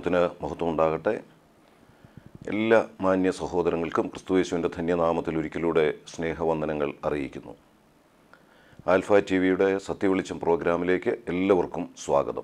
ദൈവനാമത്തിന് മഹത്വം ഉണ്ടാകട്ടെ എല്ലാ മാന്യ സഹോദരങ്ങൾക്കും ക്രിസ്തുയേശുവിൻ്റെ ധന്യനാമത്തിൽ ഒരിക്കലൂടെ സ്നേഹവന്ദനങ്ങൾ അറിയിക്കുന്നു ആൽഫ ടി വിയുടെ സത്യവെളിച്ചം പ്രോഗ്രാമിലേക്ക് എല്ലാവർക്കും സ്വാഗതം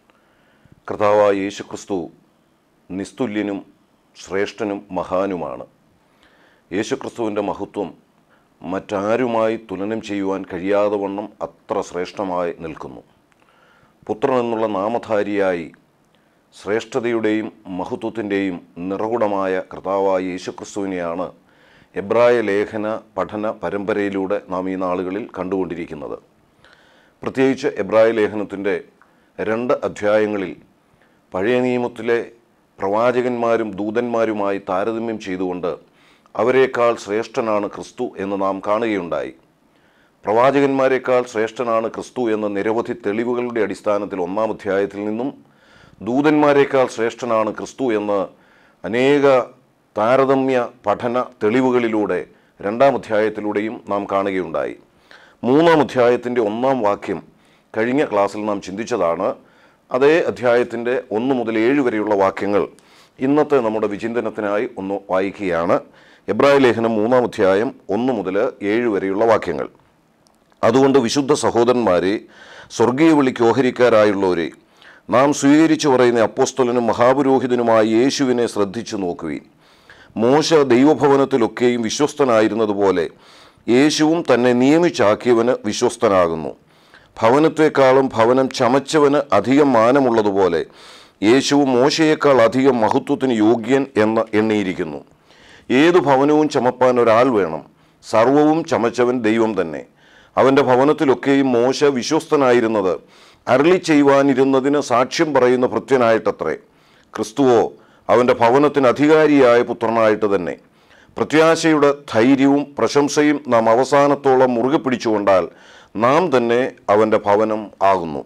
കർത്താവായ യേശു ക്രിസ്തു നിസ്തുല്യനും ശ്രേഷ്ഠനും മഹാനുമാണ് യേശുക്രിസ്തുവിൻ്റെ മഹത്വം മറ്റാരുമായി തുലനം ചെയ്യുവാൻ കഴിയാതെ വണ്ണം അത്ര ശ്രേഷ്ഠമായി നിൽക്കുന്നു പുത്രൻ എന്നുള്ള നാമധാരിയായി ശ്രേഷ്ഠതയുടെയും മഹത്വത്തിൻ്റെയും നിറകുടമായ കർത്താവായ യേശുക്രിസ്തുവിനെയാണ് എബ്രായ ലേഖന പഠന പരമ്പരയിലൂടെ നാം ഈ നാളുകളിൽ കണ്ടുകൊണ്ടിരിക്കുന്നത് പ്രത്യേകിച്ച് എബ്രായ ലേഖനത്തിൻ്റെ രണ്ട് അധ്യായങ്ങളിൽ പഴയ നിയമത്തിലെ പ്രവാചകന്മാരും ദൂതന്മാരുമായി താരതമ്യം ചെയ്തുകൊണ്ട് അവരെക്കാൾ ശ്രേഷ്ഠനാണ് ക്രിസ്തു എന്ന് നാം കാണുകയുണ്ടായി പ്രവാചകന്മാരെക്കാൾ ശ്രേഷ്ഠനാണ് ക്രിസ്തു എന്ന നിരവധി തെളിവുകളുടെ അടിസ്ഥാനത്തിൽ ഒന്നാം അധ്യായത്തിൽ നിന്നും ദൂതന്മാരെക്കാൾ ശ്രേഷ്ഠനാണ് ക്രിസ്തു എന്ന് അനേക താരതമ്യ പഠന തെളിവുകളിലൂടെ രണ്ടാം അധ്യായത്തിലൂടെയും നാം കാണുകയുണ്ടായി മൂന്നാം അധ്യായത്തിൻ്റെ ഒന്നാം വാക്യം കഴിഞ്ഞ ക്ലാസ്സിൽ നാം ചിന്തിച്ചതാണ് അതേ അധ്യായത്തിൻ്റെ ഒന്ന് മുതൽ ഏഴ് വരെയുള്ള വാക്യങ്ങൾ ഇന്നത്തെ നമ്മുടെ വിചിന്തനത്തിനായി ഒന്ന് വായിക്കുകയാണ് എബ്രായ ലേഖനം മൂന്നാം അധ്യായം ഒന്ന് മുതൽ ഏഴ് വരെയുള്ള വാക്യങ്ങൾ അതുകൊണ്ട് വിശുദ്ധ സഹോദരന്മാരെ സ്വർഗീയ വിളിക്ക് ഓഹരിക്കാരായുള്ളവരെ നാം സ്വീകരിച്ചു പറയുന്ന അപ്പോസ്തലനും മഹാപുരോഹിതനുമായ യേശുവിനെ ശ്രദ്ധിച്ചു നോക്കുവിൻ മോശ ദൈവഭവനത്തിലൊക്കെയും വിശ്വസ്തനായിരുന്നതുപോലെ യേശുവും തന്നെ നിയമിച്ചാക്കിയവന് വിശ്വസ്തനാകുന്നു ഭവനത്തെക്കാളും ഭവനം ചമച്ചവന് അധികം മാനമുള്ളതുപോലെ യേശുവും മോശയേക്കാൾ അധികം മഹത്വത്തിന് യോഗ്യൻ എന്ന് എണ്ണിയിരിക്കുന്നു ഏതു ഭവനവും ചമപ്പാൻ ഒരാൾ വേണം സർവവും ചമച്ചവൻ ദൈവം തന്നെ അവൻ്റെ ഭവനത്തിലൊക്കെയും മോശ വിശ്വസ്തനായിരുന്നത് അരളി ചെയ്യുവാനിരുന്നതിന് സാക്ഷ്യം പറയുന്ന ഭൃത്യനായിട്ടത്രേ ക്രിസ്തുവോ അവൻ്റെ ഭവനത്തിന് അധികാരിയായ പുത്രനായിട്ട് തന്നെ പ്രത്യാശയുടെ ധൈര്യവും പ്രശംസയും നാം അവസാനത്തോളം മുറുകെ പിടിച്ചുകൊണ്ടാൽ നാം തന്നെ അവൻ്റെ ഭവനം ആകുന്നു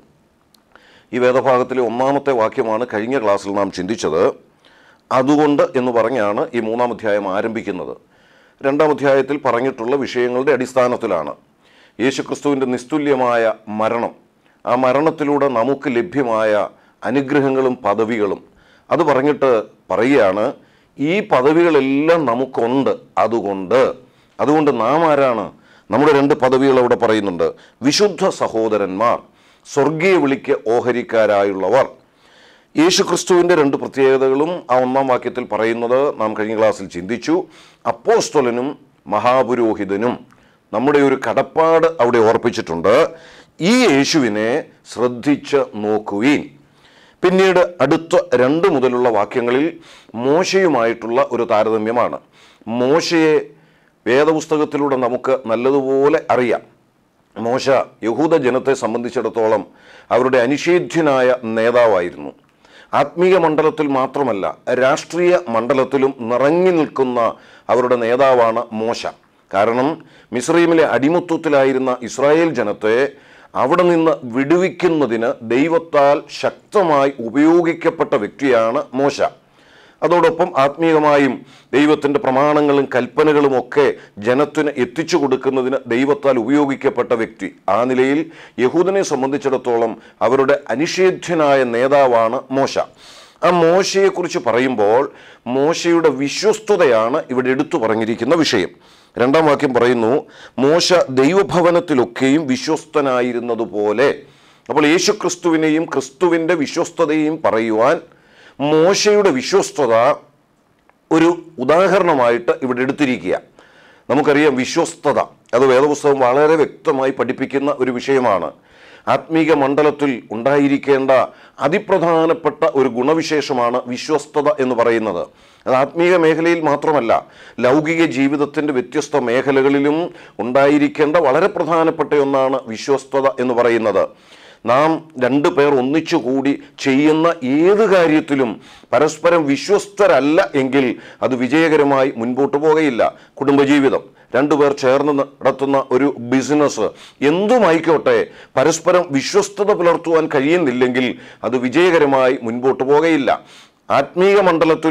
ഈ വേദഭാഗത്തിലെ ഒന്നാമത്തെ വാക്യമാണ് കഴിഞ്ഞ ക്ലാസ്സിൽ നാം ചിന്തിച്ചത് അതുകൊണ്ട് എന്ന് പറഞ്ഞാണ് ഈ മൂന്നാം അധ്യായം ആരംഭിക്കുന്നത് രണ്ടാം അധ്യായത്തിൽ പറഞ്ഞിട്ടുള്ള വിഷയങ്ങളുടെ അടിസ്ഥാനത്തിലാണ് യേശുക്രിസ്തുവിൻ്റെ നിസ്തുല്യമായ മരണം ആ മരണത്തിലൂടെ നമുക്ക് ലഭ്യമായ അനുഗ്രഹങ്ങളും പദവികളും അത് പറഞ്ഞിട്ട് പറയുകയാണ് ഈ പദവികളെല്ലാം നമുക്കുണ്ട് അതുകൊണ്ട് അതുകൊണ്ട് നാം ആരാണ് നമ്മുടെ രണ്ട് പദവികൾ അവിടെ പറയുന്നുണ്ട് വിശുദ്ധ സഹോദരന്മാർ സ്വർഗീയ വിളിക്ക് ഓഹരിക്കാരായുള്ളവർ യേശുക്രിസ്തുവിൻ്റെ രണ്ട് പ്രത്യേകതകളും ആ ഒന്നാം വാക്യത്തിൽ പറയുന്നത് നാം കഴിഞ്ഞ ക്ലാസ്സിൽ ചിന്തിച്ചു അപ്പോസ്തലനും മഹാപുരോഹിതനും നമ്മുടെ ഒരു കടപ്പാട് അവിടെ ഓർപ്പിച്ചിട്ടുണ്ട് ഈ യേശുവിനെ ശ്രദ്ധിച്ച് നോക്കുവീൻ പിന്നീട് അടുത്ത രണ്ട് മുതലുള്ള വാക്യങ്ങളിൽ മോശയുമായിട്ടുള്ള ഒരു താരതമ്യമാണ് മോശയെ വേദപുസ്തകത്തിലൂടെ നമുക്ക് നല്ലതുപോലെ അറിയാം മോശ യഹൂദ ജനത്തെ സംബന്ധിച്ചിടത്തോളം അവരുടെ അനിഷേധ്യനായ നേതാവായിരുന്നു ആത്മീയ മണ്ഡലത്തിൽ മാത്രമല്ല രാഷ്ട്രീയ മണ്ഡലത്തിലും നിറങ്ങി നിൽക്കുന്ന അവരുടെ നേതാവാണ് മോശ കാരണം മിസ്രൈമിലെ അടിമത്വത്തിലായിരുന്ന ഇസ്രായേൽ ജനത്തെ അവിടെ നിന്ന് വിടുവിക്കുന്നതിന് ദൈവത്താൽ ശക്തമായി ഉപയോഗിക്കപ്പെട്ട വ്യക്തിയാണ് മോശ അതോടൊപ്പം ആത്മീയമായും ദൈവത്തിൻ്റെ പ്രമാണങ്ങളും കൽപ്പനകളും ഒക്കെ ജനത്തിന് എത്തിച്ചു കൊടുക്കുന്നതിന് ദൈവത്താൽ ഉപയോഗിക്കപ്പെട്ട വ്യക്തി ആ നിലയിൽ യഹൂദനെ സംബന്ധിച്ചിടത്തോളം അവരുടെ അനിഷേധ്യനായ നേതാവാണ് മോശ ആ മോശയെക്കുറിച്ച് പറയുമ്പോൾ മോശയുടെ വിശ്വസ്തതയാണ് ഇവിടെ എടുത്തു പറഞ്ഞിരിക്കുന്ന വിഷയം രണ്ടാം വാക്യം പറയുന്നു മോശ ദൈവഭവനത്തിലൊക്കെയും വിശ്വസ്തനായിരുന്നതുപോലെ അപ്പോൾ യേശു ക്രിസ്തുവിനെയും ക്രിസ്തുവിൻ്റെ വിശ്വസ്തതയും പറയുവാൻ മോശയുടെ വിശ്വസ്തത ഒരു ഉദാഹരണമായിട്ട് ഇവിടെ എടുത്തിരിക്കുക നമുക്കറിയാം വിശ്വസ്തത അത് വേദപുസ്തകം വളരെ വ്യക്തമായി പഠിപ്പിക്കുന്ന ഒരു വിഷയമാണ് ആത്മീക മണ്ഡലത്തിൽ ഉണ്ടായിരിക്കേണ്ട അതിപ്രധാനപ്പെട്ട ഒരു ഗുണവിശേഷമാണ് വിശ്വസ്തത എന്ന് പറയുന്നത് അത് ആത്മീയ മേഖലയിൽ മാത്രമല്ല ലൗകിക ജീവിതത്തിൻ്റെ വ്യത്യസ്ത മേഖലകളിലും ഉണ്ടായിരിക്കേണ്ട വളരെ പ്രധാനപ്പെട്ട ഒന്നാണ് വിശ്വസ്തത എന്ന് പറയുന്നത് നാം രണ്ടു പേർ ഒന്നിച്ചു കൂടി ചെയ്യുന്ന ഏത് കാര്യത്തിലും പരസ്പരം വിശ്വസ്തരല്ല എങ്കിൽ അത് വിജയകരമായി മുൻപോട്ട് പോകുകയില്ല കുടുംബജീവിതം രണ്ടുപേർ ചേർന്ന് നടത്തുന്ന ഒരു ബിസിനസ് എന്തുമായിക്കോട്ടെ പരസ്പരം വിശ്വസ്തത പുലർത്തുവാൻ കഴിയുന്നില്ലെങ്കിൽ അത് വിജയകരമായി മുൻപോട്ട് പോകുകയില്ല ആത്മീയ മണ്ഡലത്തിൽ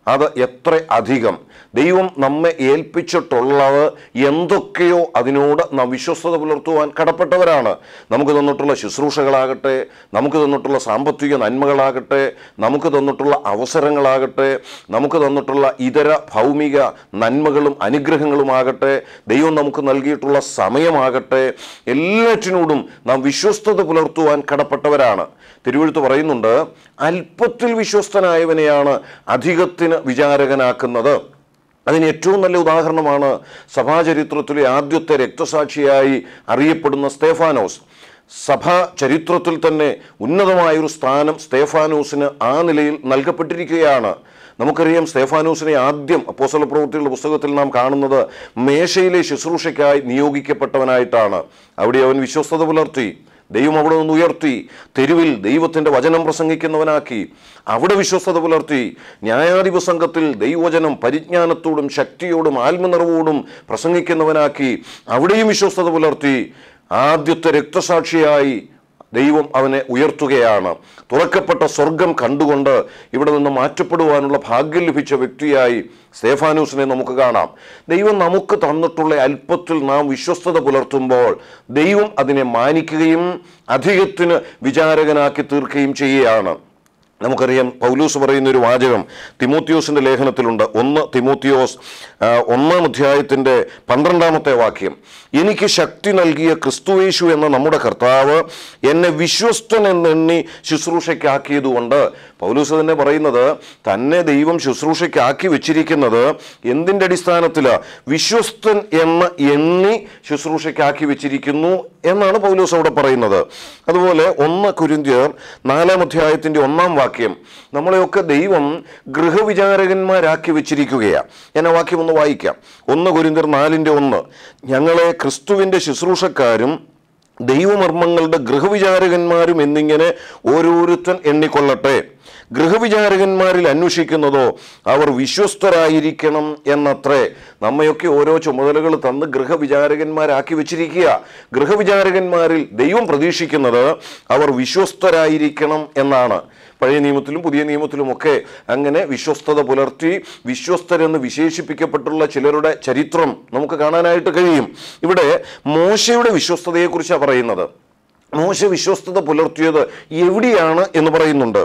അത് എത്ര അധികം ദൈവം നമ്മെ ഏൽപ്പിച്ചിട്ടുള്ളത് എന്തൊക്കെയോ അതിനോട് നാം വിശ്വസ്തത പുലർത്തുവാൻ കടപ്പെട്ടവരാണ് നമുക്ക് തന്നിട്ടുള്ള ശുശ്രൂഷകളാകട്ടെ നമുക്ക് തന്നിട്ടുള്ള സാമ്പത്തിക നന്മകളാകട്ടെ നമുക്ക് തന്നിട്ടുള്ള അവസരങ്ങളാകട്ടെ നമുക്ക് തന്നിട്ടുള്ള ഇതര ഭൗമിക നന്മകളും അനുഗ്രഹങ്ങളുമാകട്ടെ ദൈവം നമുക്ക് നൽകിയിട്ടുള്ള സമയമാകട്ടെ എല്ലാറ്റിനോടും നാം വിശ്വസ്തത പുലർത്തുവാൻ കടപ്പെട്ടവരാണ് തിരുവഴുത്ത് പറയുന്നുണ്ട് അല്പത്തിൽ വിശ്വസ്തനായവനെയാണ് അധികത്തിന് വിചാരകനാക്കുന്നത് അതിന് ഏറ്റവും നല്ല ഉദാഹരണമാണ് സഭാചരിത്രത്തിലെ ആദ്യത്തെ രക്തസാക്ഷിയായി അറിയപ്പെടുന്ന സ്തേഫാനോസ് സഭാ ചരിത്രത്തിൽ തന്നെ ഉന്നതമായൊരു സ്ഥാനം സ്തേഫാനോസിന് ആ നിലയിൽ നൽകപ്പെട്ടിരിക്കുകയാണ് നമുക്കറിയാം സ്തേഫാനോസിനെ ആദ്യം അപ്പോസ്തല പ്രവൃത്തികളുടെ പുസ്തകത്തിൽ നാം കാണുന്നത് മേശയിലെ ശുശ്രൂഷയ്ക്കായി നിയോഗിക്കപ്പെട്ടവനായിട്ടാണ് അവിടെ അവൻ വിശ്വസ്തത പുലർത്തി ദൈവം അവിടെ നിന്ന് ഉയർത്തി തെരുവിൽ ദൈവത്തിൻ്റെ വചനം പ്രസംഗിക്കുന്നവനാക്കി അവിടെ വിശ്വസ്തത പുലർത്തി ന്യായാധിപ സംഘത്തിൽ ദൈവവചനം പരിജ്ഞാനത്തോടും ശക്തിയോടും ആത്മനിറവോടും പ്രസംഗിക്കുന്നവനാക്കി അവിടെയും വിശ്വസ്തത പുലർത്തി ആദ്യത്തെ രക്തസാക്ഷിയായി ദൈവം അവനെ ഉയർത്തുകയാണ് തുറക്കപ്പെട്ട സ്വർഗം കണ്ടുകൊണ്ട് ഇവിടെ നിന്ന് മാറ്റപ്പെടുവാനുള്ള ഭാഗ്യം ലഭിച്ച വ്യക്തിയായി സ്തേഫാനൂസിനെ നമുക്ക് കാണാം ദൈവം നമുക്ക് തന്നിട്ടുള്ള അല്പത്തിൽ നാം വിശ്വസ്തത പുലർത്തുമ്പോൾ ദൈവം അതിനെ മാനിക്കുകയും അധികത്തിന് വിചാരകനാക്കി തീർക്കുകയും ചെയ്യുകയാണ് നമുക്കറിയാം പൗലൂസ് പറയുന്ന ഒരു വാചകം തിമോത്തിയോസിൻ്റെ ലേഖനത്തിലുണ്ട് ഒന്ന് തിമോത്തിയോസ് ആ, ഒന്നാം അധ്യായത്തിൻ്റെ പന്ത്രണ്ടാമത്തെ വാക്യം എനിക്ക് ശക്തി നൽകിയ ക്രിസ്തുവേശു എന്ന നമ്മുടെ കർത്താവ് എന്നെ വിശ്വസ്തൻ എന്നെണ്ണി ശുശ്രൂഷയ്ക്കാക്കിയതുകൊണ്ട് പൗലൂസ് തന്നെ പറയുന്നത് തന്നെ ദൈവം ശുശ്രൂഷയ്ക്കാക്കി വെച്ചിരിക്കുന്നത് എന്തിൻ്റെ അടിസ്ഥാനത്തിലാണ് വിശ്വസ്തൻ എന്ന എണ്ണി ശുശ്രൂഷയ്ക്കാക്കി വെച്ചിരിക്കുന്നു എന്നാണ് പൗലൂസ് അവിടെ പറയുന്നത് അതുപോലെ ഒന്ന് കുരിന്തിയർ നാലാം അധ്യായത്തിൻ്റെ ഒന്നാം വാക്യം നമ്മളെയൊക്കെ ദൈവം ഗൃഹവിചാരകന്മാരാക്കി വെച്ചിരിക്കുകയാണ് ഞാൻ ആ വാക്യം ഒന്ന് വായിക്കാം ഒന്ന് കുരിന്തിയർ നാലിൻ്റെ ഒന്ന് ഞങ്ങളെ ക്രിസ്തുവിൻ്റെ ശുശ്രൂഷക്കാരും ദൈവമർമ്മങ്ങളുടെ ഗൃഹവിചാരകന്മാരും എന്നിങ്ങനെ ഓരോരുത്തൻ എണ്ണിക്കൊള്ളട്ടെ ഗൃഹവിചാരകന്മാരിൽ അന്വേഷിക്കുന്നതോ അവർ വിശ്വസ്തരായിരിക്കണം എന്നത്രേ നമ്മയൊക്കെ ഓരോ ചുമതലകൾ തന്ന് ഗൃഹവിചാരകന്മാരാക്കി വെച്ചിരിക്കുക ഗൃഹവിചാരകന്മാരിൽ ദൈവം പ്രതീക്ഷിക്കുന്നത് അവർ വിശ്വസ്തരായിരിക്കണം എന്നാണ് പഴയ നിയമത്തിലും പുതിയ നിയമത്തിലുമൊക്കെ അങ്ങനെ വിശ്വസ്തത പുലർത്തി വിശ്വസ്തരെന്ന് വിശേഷിപ്പിക്കപ്പെട്ടുള്ള ചിലരുടെ ചരിത്രം നമുക്ക് കാണാനായിട്ട് കഴിയും ഇവിടെ മോശയുടെ വിശ്വസ്തതയെക്കുറിച്ചാണ് പറയുന്നത് മോശ വിശ്വസ്തത പുലർത്തിയത് എവിടെയാണ് എന്ന് പറയുന്നുണ്ട്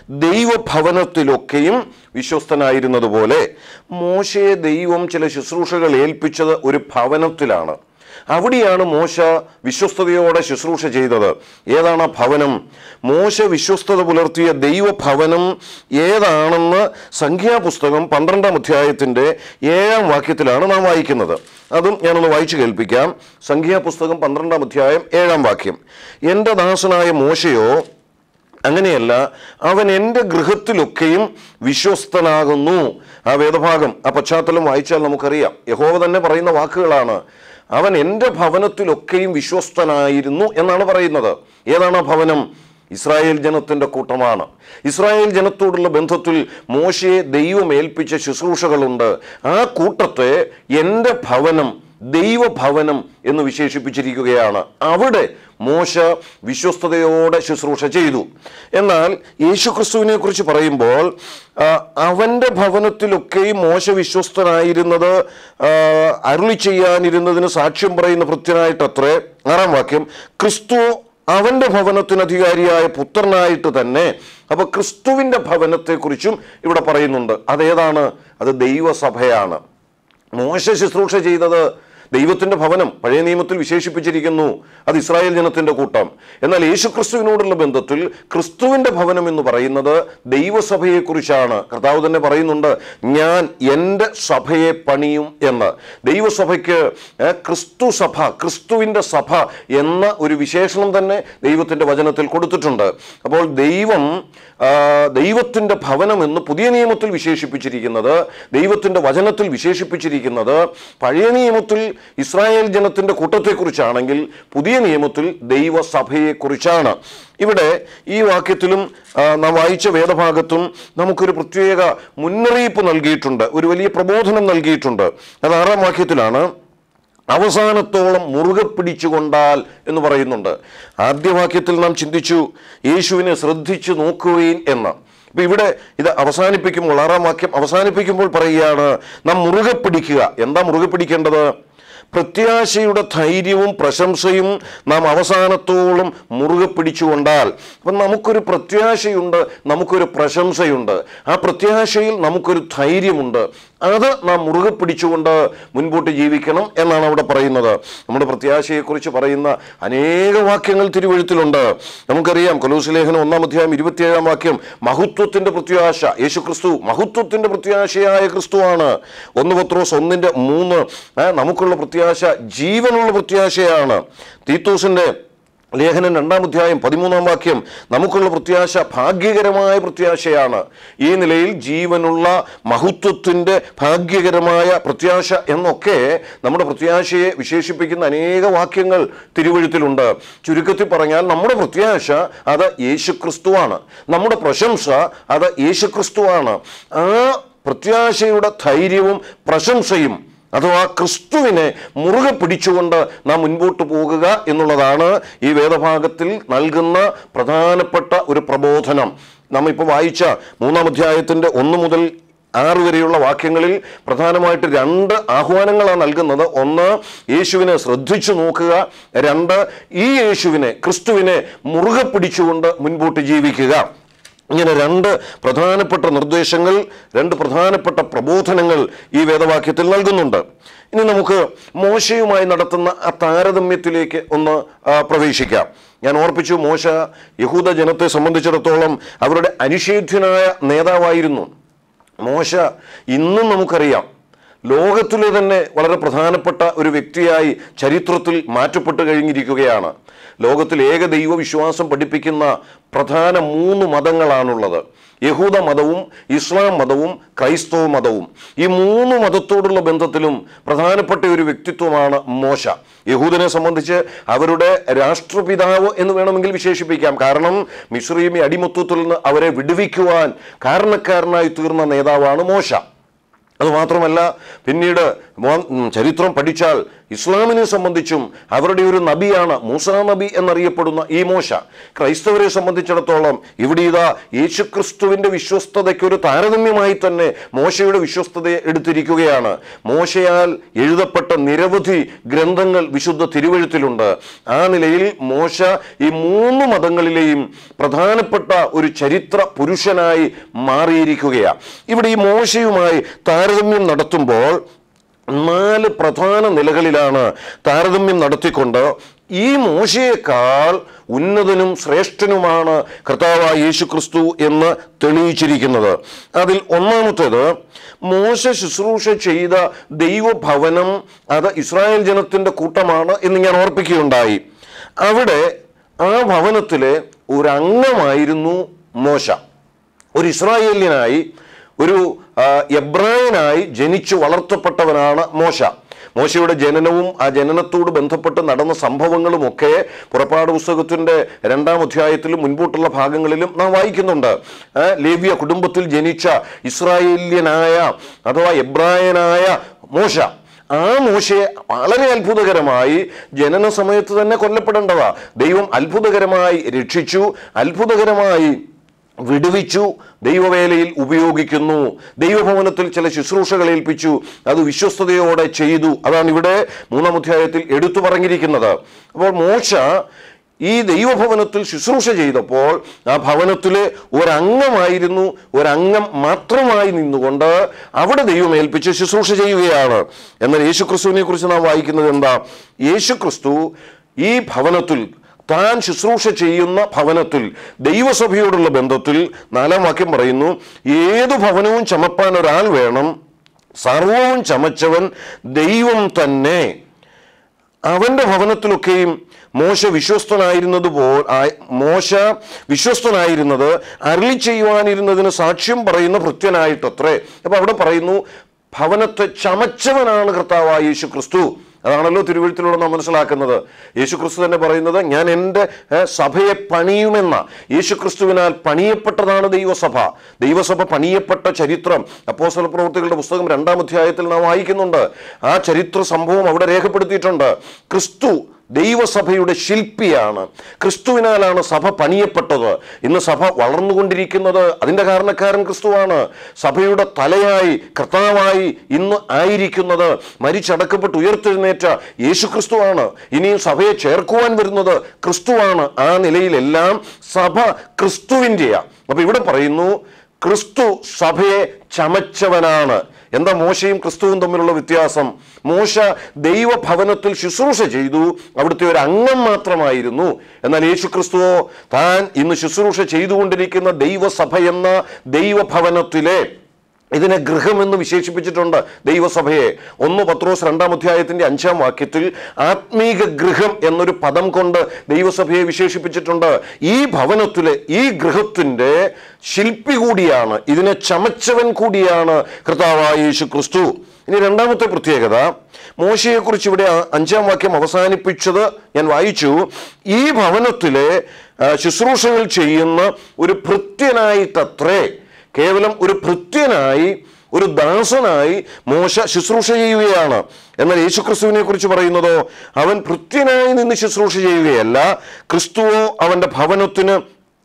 ദൈവഭവനത്തിലൊക്കെയും വിശ്വസ്തനായിരുന്നതുപോലെ മോശയെ ദൈവം ചില ശുശ്രൂഷകൾ ഏൽപ്പിച്ചത് ഒരു ഭവനത്തിലാണ് അവിടെയാണ് മോശ വിശ്വസ്തയോടെ ശുശ്രൂഷ ചെയ്തത് ഏതാണ് ആ ഭവനം മോശ വിശ്വസ്തത പുലർത്തിയ ദൈവഭവനം ഏതാണെന്ന് സംഖ്യാപുസ്തകം പന്ത്രണ്ടാം അധ്യായത്തിൻ്റെ ഏഴാം വാക്യത്തിലാണ് നാം വായിക്കുന്നത് അതും ഞാനൊന്ന് വായിച്ചു കേൾപ്പിക്കാം സംഖ്യാപുസ്തകം പന്ത്രണ്ടാം അധ്യായം ഏഴാം വാക്യം എൻ്റെ ദാസനായ മോശയോ അങ്ങനെയല്ല അവൻ എൻ്റെ ഗൃഹത്തിലൊക്കെയും വിശ്വസ്തനാകുന്നു ആ വേദഭാഗം ആ പശ്ചാത്തലം വായിച്ചാൽ നമുക്കറിയാം യഹോവ തന്നെ പറയുന്ന വാക്കുകളാണ് അവൻ എൻ്റെ ഭവനത്തിലൊക്കെയും വിശ്വസ്തനായിരുന്നു എന്നാണ് പറയുന്നത് ഏതാണ് ആ ഭവനം ഇസ്രായേൽ ജനത്തിൻ്റെ കൂട്ടമാണ് ഇസ്രായേൽ ജനത്തോടുള്ള ബന്ധത്തിൽ മോശയെ ദൈവം ഏൽപ്പിച്ച ശുശ്രൂഷകളുണ്ട് ആ കൂട്ടത്തെ എൻ്റെ ഭവനം ദൈവഭവനം എന്ന് വിശേഷിപ്പിച്ചിരിക്കുകയാണ് അവിടെ മോശ വിശ്വസ്തയോടെ ശുശ്രൂഷ ചെയ്തു എന്നാൽ യേശുക്രിസ്തുവിനെ കുറിച്ച് പറയുമ്പോൾ ആ, അവൻ്റെ ഭവനത്തിലൊക്കെയും മോശ വിശ്വസ്തനായിരുന്നത് ആ, അരുളി ചെയ്യാനിരുന്നതിന് സാക്ഷ്യം പറയുന്ന ഭൃത്യനായിട്ടത്രേ ആറാം വാക്യം ക്രിസ്തു അവൻ്റെ ഭവനത്തിന് അധികാരിയായ പുത്രനായിട്ട് തന്നെ അപ്പൊ ക്രിസ്തുവിൻ്റെ ഭവനത്തെക്കുറിച്ചും ഇവിടെ പറയുന്നുണ്ട് അതേതാണ് അത് ദൈവസഭയാണ് മോശ ശുശ്രൂഷ ചെയ്തത് ദൈവത്തിന്റെ ഭവനം പഴയ നിയമത്തിൽ വിശേഷിപ്പിച്ചിരിക്കുന്നു അത് ഇസ്രായേൽ ജനത്തിന്റെ കൂട്ടം എന്നാൽ യേശുക്രിസ്തുവിനോടുള്ള ബന്ധത്തിൽ ക്രിസ്തുവിന്റെ ഭവനം എന്ന് പറയുന്നത് ദൈവസഭയെക്കുറിച്ചാണ് കർത്താവ് തന്നെ പറയുന്നുണ്ട് ഞാൻ എൻ്റെ സഭയെ പണിയും എന്ന് ദൈവസഭയ്ക്ക് ഏ, ക്രിസ്തു സഭ ക്രിസ്തുവിൻ്റെ സഭ എന്ന ഒരു വിശേഷണം തന്നെ ദൈവത്തിൻ്റെ വചനത്തിൽ കൊടുത്തിട്ടുണ്ട് അപ്പോൾ ദൈവം ആ, ദൈവത്തിൻ്റെ ഭവനം എന്ന് പുതിയ നിയമത്തിൽ വിശേഷിപ്പിച്ചിരിക്കുന്നത് ദൈവത്തിൻ്റെ വചനത്തിൽ വിശേഷിപ്പിച്ചിരിക്കുന്നത് പഴയ നിയമത്തിൽ ഇസ്രായേൽ ജനത്തിൻ്റെ കൂട്ടത്തെക്കുറിച്ചാണെങ്കിൽ പുതിയ നിയമത്തിൽ ദൈവസഭയെക്കുറിച്ചാണ് ഇവിടെ ഈ വാക്യത്തിലും ആ, നാം വായിച്ച വേദഭാഗത്തും നമുക്കൊരു പ്രത്യേക മുന്നറിയിപ്പ് നൽകിയിട്ടുണ്ട് ഒരു വലിയ പ്രബോധനം നൽകിയിട്ടുണ്ട് അത് ആറാം വാക്യത്തിലാണ് അവസാനത്തോളം മുറുകെ പിടിച്ചുകൊണ്ടാൽ എന്ന് പറയുന്നുണ്ട് ആദ്യ വാക്യത്തിൽ നാം ചിന്തിച്ചു യേശുവിനെ ശ്രദ്ധിച്ചു നോക്കുകയും എന്ന് അപ്പൊ ഇവിടെ ഇത് അവസാനിപ്പിക്കുമ്പോൾ ആറാം വാക്യം അവസാനിപ്പിക്കുമ്പോൾ പറയുകയാണ് നാം മുറുകെ പിടിക്കുക എന്താ മുറുകെ പിടിക്കേണ്ടത് പ്രത്യാശയുടെ ധൈര്യവും പ്രശംസയും നാം അവസാനത്തോളം മുറുകെ പിടിച്ചുകൊണ്ടാൽ അപ്പം നമുക്കൊരു പ്രത്യാശയുണ്ട് നമുക്കൊരു പ്രശംസയുണ്ട് ആ പ്രത്യാശയിൽ നമുക്കൊരു ധൈര്യമുണ്ട് അത് നാം മുറുകെ പിടിച്ചുകൊണ്ട് മുൻപോട്ട് ജീവിക്കണം എന്നാണ് അവിടെ പറയുന്നത് നമ്മുടെ പ്രത്യാശയെക്കുറിച്ച് പറയുന്ന അനേക വാക്യങ്ങൾ തിരുവഴുത്തിലുണ്ട് നമുക്കറിയാം കൊലൂസ് ലേഖനം ഒന്നാം അധ്യായം ഇരുപത്തിയേഴാം വാക്യം മഹത്വത്തിന്റെ പ്രത്യാശ യേശു ക്രിസ്തു മഹത്വത്തിന്റെ പ്രത്യാശയായ ക്രിസ്തുവാണ് ഒന്ന് പത്രോസ് ഒന്നിന്റെ മൂന്ന് ആ, നമുക്കുള്ള പ്രത്യാശ ജീവനുള്ള പ്രത്യാശയാണ് തീത്തോസിന്റെ ലേഖനം രണ്ടാം അധ്യായം പതിമൂന്നാം വാക്യം നമുക്കുള്ള പ്രത്യാശ ഭാഗ്യകരമായ പ്രത്യാശയാണ് ഈ നിലയിൽ ജീവനുള്ള മഹത്വത്തിൻ്റെ ഭാഗ്യകരമായ പ്രത്യാശ എന്നൊക്കെ നമ്മുടെ പ്രത്യാശയെ വിശേഷിപ്പിക്കുന്ന അനേക വാക്യങ്ങൾ തിരുവഴുത്തിലുണ്ട് ചുരുക്കത്തിൽ പറഞ്ഞാൽ നമ്മുടെ പ്രത്യാശ അത് യേശുക്രിസ്തുവാണ് നമ്മുടെ പ്രശംസ അത് യേശുക്രിസ്തുവാണ് ആ പ്രത്യാശയുടെ ധൈര്യവും പ്രശംസയും അഥവാ ക്രിസ്തുവിനെ മുറുകെ പിടിച്ചുകൊണ്ട് നാം മുൻപോട്ട് പോകുക എന്നുള്ളതാണ് ഈ വേദഭാഗത്തിൽ നൽകുന്ന പ്രധാനപ്പെട്ട ഒരു പ്രബോധനം നാം ഇപ്പോൾ വായിച്ച മൂന്നാം അധ്യായത്തിൻ്റെ ഒന്ന് മുതൽ ആറ് വരെയുള്ള വാക്യങ്ങളിൽ പ്രധാനമായിട്ട് രണ്ട് ആഹ്വാനങ്ങളാണ് നൽകുന്നത് ഒന്ന് യേശുവിനെ ശ്രദ്ധിച്ചു നോക്കുക രണ്ട് ഈ യേശുവിനെ ക്രിസ്തുവിനെ മുറുകെ പിടിച്ചുകൊണ്ട് മുൻപോട്ട് ജീവിക്കുക ഇങ്ങനെ രണ്ട് പ്രധാനപ്പെട്ട നിർദ്ദേശങ്ങൾ രണ്ട് പ്രധാനപ്പെട്ട പ്രബോധനങ്ങൾ ഈ വേദവാക്യത്തിൽ നൽകുന്നുണ്ട് ഇനി നമുക്ക് മോശയുമായി നടത്തുന്ന ആ താരതമ്യത്തിലേക്ക് ഒന്ന് ആ, പ്രവേശിക്കാം ഞാൻ ഓർപ്പിച്ചു മോശ യഹൂദ ജനത്തെ സംബന്ധിച്ചിടത്തോളം അവരുടെ അനിഷേധ്യനായ നേതാവായിരുന്നു മോശ ഇന്നും നമുക്കറിയാം ലോകത്തിലെ തന്നെ വളരെ പ്രധാനപ്പെട്ട ഒരു വ്യക്തിയായി ചരിത്രത്തിൽ മാറ്റപ്പെട്ട് കഴിഞ്ഞിരിക്കുകയാണ് ലോകത്തിൽ ഏക ദൈവ വിശ്വാസം പഠിപ്പിക്കുന്ന പ്രധാന മൂന്ന് മതങ്ങളാണുള്ളത് യഹൂദ മതവും ഇസ്ലാം മതവും ക്രൈസ്തവ മതവും ഈ മൂന്ന് മതത്തോടുള്ള ബന്ധത്തിലും പ്രധാനപ്പെട്ട ഒരു വ്യക്തിത്വമാണ് മോശ യഹൂദനെ സംബന്ധിച്ച് അവരുടെ രാഷ്ട്രപിതാവ് എന്ന് വേണമെങ്കിൽ വിശേഷിപ്പിക്കാം കാരണം മിശ്രീമി അടിമത്വത്തിൽ നിന്ന് അവരെ വിടുവിക്കുവാൻ കാരണക്കാരനായി തീർന്ന നേതാവാണ് മോശ അതുമാത്രമല്ല പിന്നീട് മോ- ഉം, ചരിത്രം പഠിച്ചാൽ ഇസ്ലാമിനെ സംബന്ധിച്ചും അവരുടെ ഒരു നബിയാണ് മൂസാ നബി എന്നറിയപ്പെടുന്ന ഈ മോശ ക്രൈസ്തവരെ സംബന്ധിച്ചിടത്തോളം ഇവിടെ ഇതാ യേശുക്രിസ്തുവിന്റെ വിശ്വസ്തതയ്ക്ക് ഒരു താരതമ്യമായി തന്നെ മോശയുടെ വിശ്വസ്തതയെ എടുത്തിരിക്കുകയാണ് മോശയാൽ എഴുതപ്പെട്ട നിരവധി ഗ്രന്ഥങ്ങൾ വിശുദ്ധ തിരുവഴുത്തിലുണ്ട് ആ നിലയിൽ മോശ ഈ മൂന്ന് മതങ്ങളിലെയും പ്രധാനപ്പെട്ട ഒരു ചരിത്ര പുരുഷനായി മാറിയിരിക്കുകയാണ് ഇവിടെ ഈ മോശയുമായി താരതമ്യം നടത്തുമ്പോൾ നാല് പ്രധാന നിലകളിലാണ് താരതമ്യം നടത്തിക്കൊണ്ട് ഈ മോശയേക്കാൾ ഉന്നതനും ശ്രേഷ്ഠനുമാണ് കർത്താവായ യേശു ക്രിസ്തു എന്ന് തെളിയിച്ചിരിക്കുന്നത് അതിൽ ഒന്നാമത്തേത് മോശ ശുശ്രൂഷ ചെയ്ത ദൈവഭവനം അത് ഇസ്രായേൽ ജനത്തിൻ്റെ കൂട്ടമാണ് എന്ന് ഞാൻ ഓർപ്പിക്കുകയുണ്ടായി അവിടെ ആ ഭവനത്തിലെ ഒരു അംഗമായിരുന്നു മോശ ഒരു ഇസ്രായേലിയനായി ഒരു ആ, എബ്രായനായി ജനിച്ചു വളർത്തപ്പെട്ടവനാണ് മോശ മോശയുടെ ജനനവും ആ ജനനത്തോട് ബന്ധപ്പെട്ട് നടന്ന സംഭവങ്ങളുമൊക്കെ പുറപ്പാട് പുസ്തകത്തിന്റെ രണ്ടാം അധ്യായത്തിലും മുൻപോട്ടുള്ള ഭാഗങ്ങളിലും നാം വായിക്കുന്നുണ്ട് ആ, ലേവ്യ കുടുംബത്തിൽ ജനിച്ച ഇസ്രായേല്യനായ അഥവാ എബ്രായനായ മോശ ആ മോശയെ വളരെ അത്ഭുതകരമായി ജനന സമയത്ത് തന്നെ കൊല്ലപ്പെടേണ്ടതാ ദൈവം അത്ഭുതകരമായി രക്ഷിച്ചു അത്ഭുതകരമായി വിടുവിച്ചു ദൈവവേലയിൽ ഉപയോഗിക്കുന്നു ദൈവഭവനത്തിൽ ചില ശുശ്രൂഷകൾ ഏൽപ്പിച്ചു അത് വിശ്വസ്തയോടെ ചെയ്തു അതാണ് ഇവിടെ മൂന്നാം അധ്യായത്തിൽ എടുത്തു പറഞ്ഞിരിക്കുന്നത് അപ്പോൾ മോശ ഈ ദൈവഭവനത്തിൽ ശുശ്രൂഷ ചെയ്തപ്പോൾ ആ ഭവനത്തിലെ ഒരംഗമായിരുന്നു ഒരംഗം മാത്രമായി നിന്നുകൊണ്ട് അവിടെ ദൈവം ഏൽപ്പിച്ച് ശുശ്രൂഷ ചെയ്യുകയാണ് എന്നാൽ യേശുക്രിസ്തുവിനെ കുറിച്ച് നാം വായിക്കുന്നത് എന്താ യേശുക്രിസ്തു ഈ ഭവനത്തിൽ താൻ ശുശ്രൂഷ ചെയ്യുന്ന ഭവനത്തിൽ ദൈവസഭയോടുള്ള ബന്ധത്തിൽ നാലാം വാക്യം പറയുന്നു ഏതു ഭവനവും ചമപ്പാൻ ഒരാൾ വേണം സർവവും ചമച്ചവൻ ദൈവം തന്നെ അവന്റെ ഭവനത്തിലൊക്കെയും മോശ വിശ്വസ്തനായിരുന്നത് പോ ആയി- മോശ വിശ്വസ്തനായിരുന്നത് അരളി ചെയ്യുവാനിരുന്നതിന് സാക്ഷ്യം പറയുന്ന ഭൃത്യനായിട്ടത്രേ അപ്പൊ അവിടെ പറയുന്നു ഭവനത്തെ ചമച്ചവനാണ് കർത്താവായ യേശു ക്രിസ്തു അതാണല്ലോ തിരുവഴുത്തിലൂടെ നാം മനസ്സിലാക്കുന്നത് യേശു ക്രിസ്തു തന്നെ പറയുന്നത് ഞാൻ എൻ്റെ ഏഹ്, സഭയെ പണിയുമെന്ന യേശു ക്രിസ്തുവിനാൽ പണിയപ്പെട്ടതാണ് ദൈവസഭ ദൈവസഭ പണിയപ്പെട്ട ചരിത്രം അപ്പോസ്തല പ്രവൃത്തികളുടെ പുസ്തകം രണ്ടാം അധ്യായത്തിൽ നാം വായിക്കുന്നുണ്ട് ആ ചരിത്ര സംഭവം അവിടെ രേഖപ്പെടുത്തിയിട്ടുണ്ട് ക്രിസ്തു ദൈവസഭയുടെ ശില്പിയാണ് ക്രിസ്തുവിനാലാണ് സഭ പണിയപ്പെട്ടത് ഇന്ന് സഭ വളർന്നുകൊണ്ടിരിക്കുന്നത് അതിൻ്റെ കാരണക്കാരൻ ക്രിസ്തുവാണ് സഭയുടെ തലയായി കർത്താവായി ഇന്ന് ആയിരിക്കുന്നത് മരിച്ചടക്കപ്പെട്ട് ഉയർത്തെഴുന്നേറ്റ യേശു ക്രിസ്തുവാണ് ഇനിയും സഭയെ ചേർക്കുവാൻ വരുന്നത് ക്രിസ്തുവാണ് ആ നിലയിലെല്ലാം സഭ ക്രിസ്തുവിൻ്റെയാ അപ്പൊ ഇവിടെ പറയുന്നു ക്രിസ്തു സഭയെ ചമച്ചവനാണ് എന്താ മോശയും ക്രിസ്തുവും തമ്മിലുള്ള വ്യത്യാസം മോശ ദൈവഭവനത്തിൽ ശുശ്രൂഷ ചെയ്തു അവിടുത്തെ ഒരു അംഗം മാത്രമായിരുന്നു എന്നാൽ യേശു ക്രിസ്തുവോ താൻ ഇന്ന് ശുശ്രൂഷ ചെയ്തുകൊണ്ടിരിക്കുന്ന ദൈവസഭ എന്ന ദൈവഭവനത്തിലെ ഇതിനെ ഗൃഹം എന്ന് വിശേഷിപ്പിച്ചിട്ടുണ്ട് ദൈവസഭയെ ഒന്ന് പത്രോസ് രണ്ടാം അധ്യായത്തിന്റെ അഞ്ചാം വാക്യത്തിൽ ആത്മീക ഗൃഹം എന്നൊരു പദം കൊണ്ട് ദൈവസഭയെ വിശേഷിപ്പിച്ചിട്ടുണ്ട് ഈ ഭവനത്തിലെ ഈ ഗൃഹത്തിന്റെ ശില്പി കൂടിയാണ് ഇതിനെ ചമച്ചവൻ കൂടിയാണ് കർത്താവായ യേശു ക്രിസ്തു ഇനി രണ്ടാമത്തെ പ്രത്യേകത മോശയെക്കുറിച്ച് ഇവിടെ ആ അഞ്ചാം വാക്യം അവസാനിപ്പിച്ചത് ഞാൻ വായിച്ചു ഈ ഭവനത്തിലെ ആ, ശുശ്രൂഷകൾ ചെയ്യുന്ന ഒരു ഭൃത്യനായിട്ടത്രേ കേവലം ഒരു ഭൃത്യനായി ഒരു ദാസനായി മോശ ശുശ്രൂഷ ചെയ്യുകയാണ് എന്നാൽ യേശുക്രിസ്തുവിനെ കുറിച്ച് പറയുന്നതോ അവൻ ഭൃത്യനായി നിന്ന് ശുശ്രൂഷ ചെയ്യുകയല്ല ക്രിസ്തുവോ അവന്റെ ഭവനത്തിന്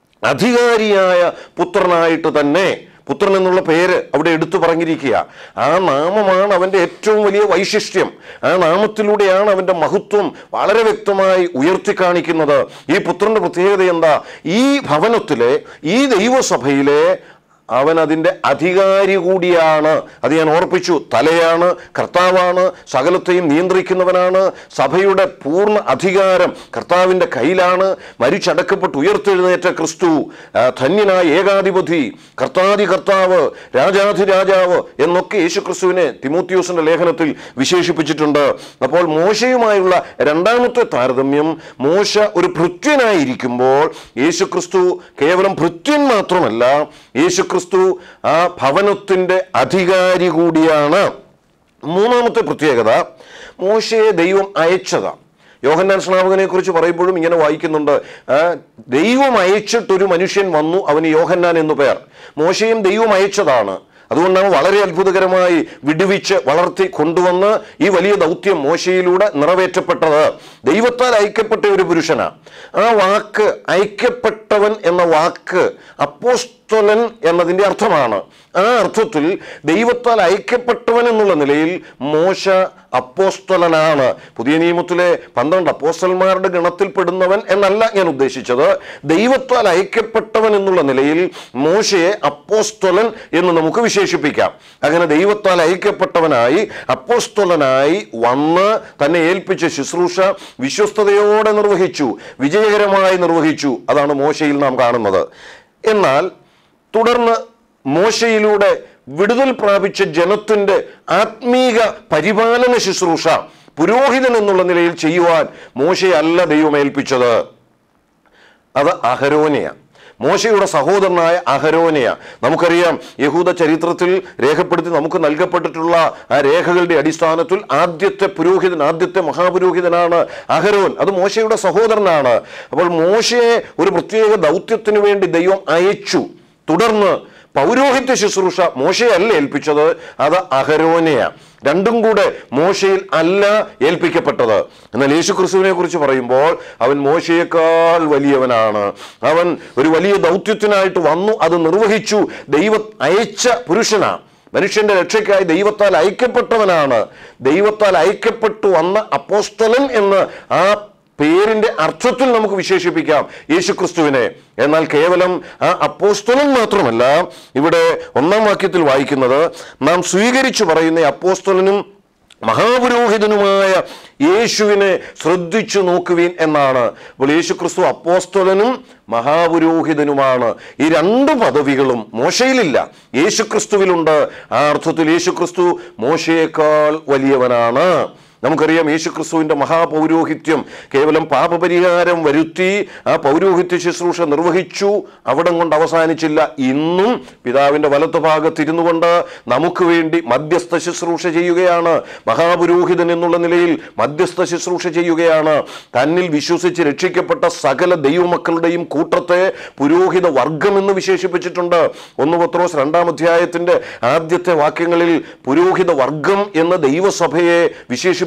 അധികാരിയായ പുത്രനായിട്ട് തന്നെ പുത്രൻ എന്നുള്ള പേര് അവിടെ എടുത്തു പറഞ്ഞിരിക്കുക ആ നാമമാണ് അവന്റെ ഏറ്റവും വലിയ വൈശിഷ്ട്യം ആ നാമത്തിലൂടെയാണ് അവന്റെ മഹത്വം വളരെ വ്യക്തമായി ഉയർത്തി കാണിക്കുന്നത് ഈ പുത്രന്റെ പ്രത്യേകത എന്താ ഈ ഭവനത്തിലെ ഈ ദൈവസഭയിലെ അവൻ അതിൻ്റെ അധികാരി കൂടിയാണ് അത് ഞാൻ ഓർപ്പിച്ചു തലയാണ് കർത്താവാണ് സകലത്തെയും നിയന്ത്രിക്കുന്നവനാണ് സഭയുടെ പൂർണ്ണ അധികാരം കർത്താവിൻ്റെ കയ്യിലാണ് മരിച്ചടക്കപ്പെട്ട് ഉയർത്തെഴുന്നേറ്റ ക്രിസ്തു ആ, ധന്യനായ ഏകാധിപതി കർത്താതി കർത്താവ് രാജാധി രാജാവ് എന്നൊക്കെ യേശു ക്രിസ്തുവിനെ തിമോത്യോസിന്റെ ലേഖനത്തിൽ വിശേഷിപ്പിച്ചിട്ടുണ്ട് അപ്പോൾ മോശയുമായുള്ള രണ്ടാമത്തെ താരതമ്യം മോശ ഒരു ഭൃത്യനായിരിക്കുമ്പോൾ യേശു ക്രിസ്തു കേവലം ഭൃത്യൻ മാത്രമല്ല യേശു ക്രിസ്തു ആ ഭവനത്തിന്റെ അധികാരി കൂടിയാണ് മൂന്നാമത്തെ പ്രത്യേകത മോശയെ ദൈവം അയച്ചതാ യോഹന്നാൻ സ്നാപകനെ കുറിച്ച് പറയുമ്പോഴും ഇങ്ങനെ വായിക്കുന്നുണ്ട് ആ, ദൈവം അയച്ചിട്ടൊരു മനുഷ്യൻ വന്നു അവന് യോഹന്നാൻ എന്നു പേർ മോശയും ദൈവം അയച്ചതാണ് അതുകൊണ്ടാണ് വളരെ അത്ഭുതകരമായി വിടുവിച്ച് വളർത്തി കൊണ്ടുവന്ന് ഈ വലിയ ദൗത്യം മോശയിലൂടെ നിറവേറ്റപ്പെട്ടത് ദൈവത്താൽ അയക്കപ്പെട്ട ഒരു പുരുഷനാ ആ വാക്ക് അയക്കപ്പെട്ടവൻ എന്ന വാക്ക് അപ്പോസ്തലൻ എന്നതിൻ്റെ അർത്ഥമാണ് ആ അർത്ഥത്തിൽ ദൈവത്താൽ അയക്കപ്പെട്ടവൻ എന്നുള്ള നിലയിൽ മോശ അപ്പോസ്തലനാണ് പുതിയ നിയമത്തിലെ പന്ത്രണ്ട് അപ്പോസ്തലന്മാരുടെ ഗണത്തിൽപ്പെടുന്നവൻ എന്നല്ല ഞാൻ ഉദ്ദേശിച്ചത് ദൈവത്താൽ അയക്കപ്പെട്ടവൻ എന്നുള്ള നിലയിൽ മോശയെ അപ്പോസ്തലൻ എന്ന് നമുക്ക് വിശേഷിപ്പിക്കാം അങ്ങനെ ദൈവത്താൽ അയക്കപ്പെട്ടവനായി അപ്പോസ്തലനായി വന്ന് തന്നെ ഏൽപ്പിച്ച ശുശ്രൂഷ വിശ്വസ്തയോടെ നിർവഹിച്ചു വിജയകരമായി നിർവഹിച്ചു അതാണ് മോശയിൽ നാം കാണുന്നത് എന്നാൽ തുടർന്ന് മോശയിലൂടെ വിടുതൽ പ്രാപിച്ച ജനത്തിന്റെ ആത്മീക പരിപാലന ശുശ്രൂഷ പുരോഹിതൻ എന്നുള്ള നിലയിൽ ചെയ്യുവാൻ മോശയല്ല ദൈവം ഏൽപ്പിച്ചത് അത് അഹരോനെയാണ് മോശയുടെ സഹോദരനായ അഹരോനെയ നമുക്കറിയാം യഹൂദ ചരിത്രത്തിൽ രേഖപ്പെടുത്തി നമുക്ക് നൽകപ്പെട്ടിട്ടുള്ള ആ രേഖകളുടെ അടിസ്ഥാനത്തിൽ ആദ്യത്തെ പുരോഹിതൻ ആദ്യത്തെ മഹാപുരോഹിതനാണ് അഹരോൻ അത് മോശയുടെ സഹോദരനാണ് അപ്പോൾ മോശയെ ഒരു പ്രത്യേക ദൗത്യത്തിന് വേണ്ടി ദൈവം അയച്ചു തുടർന്ന് പൗരോഹിത്യ ശുശ്രൂഷ മോശയല്ല ഏൽപ്പിച്ചത് അത് അഹരോനെയ രണ്ടും കൂടെ മോശയിൽ അല്ല ഏൽപ്പിക്കപ്പെട്ടത് എന്നാൽ യേശു ക്രിസ്തുവിനെ കുറിച്ച് പറയുമ്പോൾ അവൻ മോശയേക്കാൾ വലിയവനാണ് അവൻ ഒരു വലിയ ദൗത്യത്തിനായിട്ട് വന്നു അത് നിർവഹിച്ചു ദൈവ അയച്ച പുരുഷനാണ് മനുഷ്യന്റെ രക്ഷയ്ക്കായി ദൈവത്താൽ അയക്കപ്പെട്ടവനാണ് ദൈവത്താൽ അയക്കപ്പെട്ടു വന്ന അപ്പോസ്തലൻ എന്ന് ആ പേരിന്റെ അർത്ഥത്തിൽ നമുക്ക് വിശേഷിപ്പിക്കാം യേശു ക്രിസ്തുവിനെ എന്നാൽ കേവലം ആ അപ്പോസ്തലൻ മാത്രമല്ല ഇവിടെ ഒന്നാം വാക്യത്തിൽ വായിക്കുന്നത് നാം സ്വീകരിച്ചു പറയുന്ന അപ്പോസ്തലനും മഹാപുരോഹിതനുമായ യേശുവിനെ ശ്രദ്ധിച്ചു നോക്കുവീൻ എന്നാണ് അപ്പോൾ യേശു ക്രിസ്തു അപ്പോസ്തലനും മഹാപുരോഹിതനുമാണ് ഈ രണ്ട് പദവികളും മോശയിലില്ല യേശു ക്രിസ്തുവിലുണ്ട് ആ അർത്ഥത്തിൽ യേശു ക്രിസ്തു മോശയേക്കാൾ വലിയവനാണ് നമുക്കറിയാം യേശു ക്രിസ്തുവിന്റെ മഹാപൗരോഹിത്യം കേവലം പാപപരിഹാരം വരുത്തി ആ പൗരോഹിത്യ ശുശ്രൂഷ നിർവഹിച്ചു അവിടം കൊണ്ട് അവസാനിച്ചില്ല ഇന്നും പിതാവിന്റെ വലത്ത് ഭാഗത്തിരുന്നു കൊണ്ട് നമുക്ക് വേണ്ടി മധ്യസ്ഥ ശുശ്രൂഷ ചെയ്യുകയാണ് മഹാപുരോഹിതൻ എന്നുള്ള നിലയിൽ മധ്യസ്ഥ ശുശ്രൂഷ ചെയ്യുകയാണ് തന്നിൽ വിശ്വസിച്ച് രക്ഷിക്കപ്പെട്ട സകല ദൈവമക്കളുടെയും കൂട്ടത്തെ പുരോഹിത വർഗം എന്ന് വിശേഷിപ്പിച്ചിട്ടുണ്ട് ഒന്ന് പത്രോസ് രണ്ടാം അധ്യായത്തിന്റെ ആദ്യത്തെ വാക്യങ്ങളിൽ പുരോഹിത വർഗം എന്ന ദൈവസഭയെ വിശേഷിപ്പിച്ചു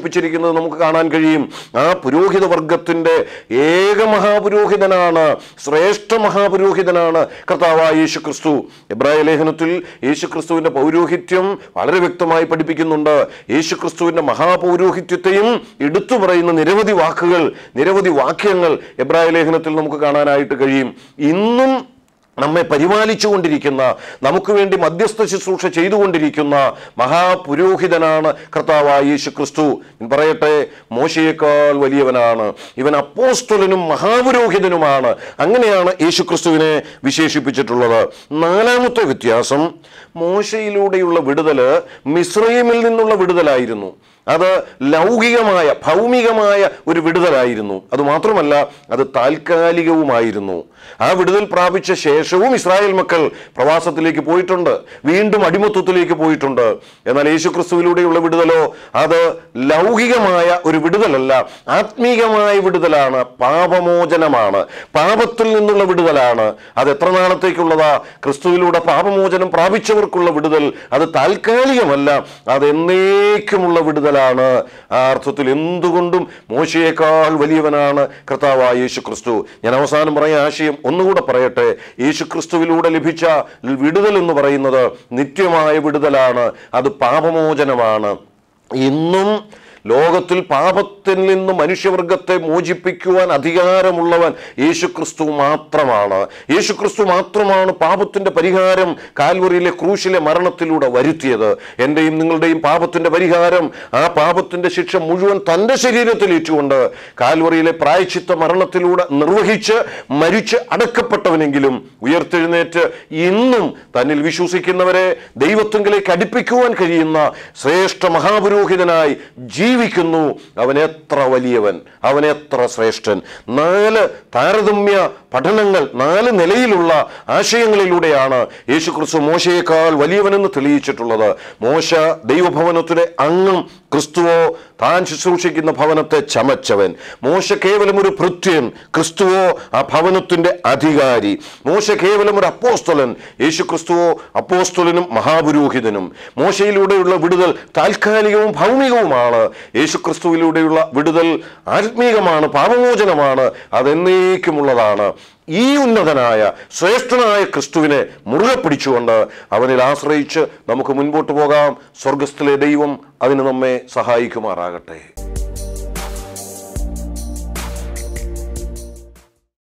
വിശേഷിപ്പിച്ചിരിക്കുന്നത് നമുക്ക് കാണാൻ കഴിയും ആ പുരോഹിത വർഗത്തിന്റെ ഏക മഹാപുരോഹിതനാണ് ശ്രേഷ്ഠ മഹാപുരോഹിതനാണ് കർത്താവായ യേശു ക്രിസ്തു എബ്രായ ലേഖനത്തിൽ യേശു ക്രിസ്തുവിന്റെ പൗരോഹിത്യം വളരെ വ്യക്തമായി പഠിപ്പിക്കുന്നുണ്ട് യേശു ക്രിസ്തുവിന്റെ മഹാപൗരോഹിത്യത്തെയും എടുത്തു പറയുന്ന നിരവധി വാക്കുകൾ നിരവധി വാക്യങ്ങൾ എബ്രായ ലേഖനത്തിൽ നമുക്ക് കാണാനായിട്ട് കഴിയും ഇന്നും നമ്മെ പരിപാലിച്ചു കൊണ്ടിരിക്കുന്ന നമുക്ക് വേണ്ടി മധ്യസ്ഥ ശുശ്രൂഷ ചെയ്തുകൊണ്ടിരിക്കുന്ന മഹാപുരോഹിതനാണ് കർത്താവായ യേശു ക്രിസ്തു ഞാൻ പറയട്ടെ മോശയേക്കാൾ വലിയവനാണ് ഇവൻ അപ്പോസ്തലനും മഹാപുരോഹിതനുമാണ് അങ്ങനെയാണ് യേശു ക്രിസ്തുവിനെ വിശേഷിപ്പിച്ചിട്ടുള്ളത് നാലാമത്തെ വ്യത്യാസം മോശയിലൂടെയുള്ള വിടുതല് മിശ്രയിമിൽ നിന്നുള്ള വിടുതലായിരുന്നു അത് ലൗകികമായ ഭൗമികമായ ഒരു വിടുതലായിരുന്നു അത് മാത്രമല്ല അത് താൽക്കാലികവുമായിരുന്നു ആ വിടുതൽ പ്രാപിച്ച ശേഷവും ഇസ്രായേൽ മക്കൾ പ്രവാസത്തിലേക്ക് പോയിട്ടുണ്ട് വീണ്ടും അടിമത്വത്തിലേക്ക് പോയിട്ടുണ്ട് എന്നാൽ യേശുക്രിസ്തുവിലൂടെയുള്ള വിടുതലോ അത് ലൗകികമായ ഒരു വിടുതലല്ല ആത്മീകമായ വിടുതലാണ് പാപമോചനമാണ് പാപത്തിൽ നിന്നുള്ള വിടുതലാണ് അത് എത്ര നാളത്തേക്കുള്ളതാ ക്രിസ്തുവിലൂടെ പാപമോചനം പ്രാപിച്ചവർക്കുള്ള വിടുതൽ അത് താൽക്കാലികമല്ല അത് എന്നേക്കുമുള്ള വിടുതലാണ് ആ അർത്ഥത്തിൽ എന്തുകൊണ്ടും മോശയേക്കാൾ വലിയവനാണ് കർത്താവായ യേശു ക്രിസ്തു ഞാൻ അവസാനം പറഞ്ഞ ആശയം ഒന്നുകൂടെ പറയട്ടെ യേശു ക്രിസ്തുവിലൂടെ ലഭിച്ച വിടുതൽ എന്ന് പറയുന്നത് നിത്യമായ വിടുതലാണ് അത് പാപമോചനമാണ് ഇന്നും ലോകത്തിൽ പാപത്തിൽ നിന്ന് മനുഷ്യവർഗത്തെ മോചിപ്പിക്കുവാൻ അധികാരമുള്ളവൻ യേശുക്രിസ്തു മാത്രമാണ് യേശുക്രിസ്തു മാത്രമാണ് പാപത്തിന്റെ പരിഹാരം കാൽവറിയിലെ ക്രൂശിലെ മരണത്തിലൂടെ വരുത്തിയത് എന്റെയും നിങ്ങളുടെയും പാപത്തിന്റെ പരിഹാരം ആ പാപത്തിന്റെ ശിക്ഷ മുഴുവൻ തന്റെ ശരീരത്തിൽ ഏറ്റുകൊണ്ട് കാൽവറിയിലെ പ്രായച്ചിത്ത മരണത്തിലൂടെ നിർവഹിച്ച് മരിച്ച് അടക്കപ്പെട്ടവനെങ്കിലും ഉയർത്തെഴുന്നേറ്റ് ഇന്നും തന്നിൽ വിശ്വസിക്കുന്നവരെ ദൈവത്വങ്കിലേക്ക് അടുപ്പിക്കുവാൻ കഴിയുന്ന ശ്രേഷ്ഠ മഹാപുരോഹിതനായി ജീവിക്കുന്നു അവൻ എത്ര വലിയവൻ അവൻ എത്ര ശ്രേഷ്ഠൻ നാല് താരതമ്യ പഠനങ്ങൾ നാല് നിലയിലുള്ള ആശയങ്ങളിലൂടെയാണ് യേശുക്രിസ്തു മോശയേക്കാൾ വലിയവനെന്ന് തെളിയിച്ചിട്ടുള്ളത് മോശ ദൈവഭവനത്തിലെ അംഗം ക്രിസ്തുവോ താൻ ശുശ്രൂഷിക്കുന്ന ഭവനത്തെ ചമച്ചവൻ മോശ കേവലം ഒരു ഭൃത്യൻ ക്രിസ്തുവോ ആ ഭവനത്തിന്റെ അധികാരി മോശ കേവലം ഒരു അപ്പോസ്തലൻ യേശു ക്രിസ്തുവോ അപ്പോസ്തലനും മഹാപുരോഹിതനും മോശയിലൂടെയുള്ള വിടുതൽ താൽക്കാലികവും ഭൗമികവുമാണ് യേശു ക്രിസ്തുവിലൂടെയുള്ള വിടുതൽ ആത്മീകമാണ് പാപമോചനമാണ് അതെന്നേക്കുമുള്ളതാണ് ഈ ഉന്നതനായ ശ്രേഷ്ഠനായ ക്രിസ്തുവിനെ മുറുകെ പിടിച്ചുകൊണ്ട് അവനിൽ ആശ്രയിച്ച് നമുക്ക് മുൻപോട്ട് പോകാം സ്വർഗസ്ഥിലെ ദൈവം അതിന് നമ്മെ സഹായിക്കുമാറാകട്ടെ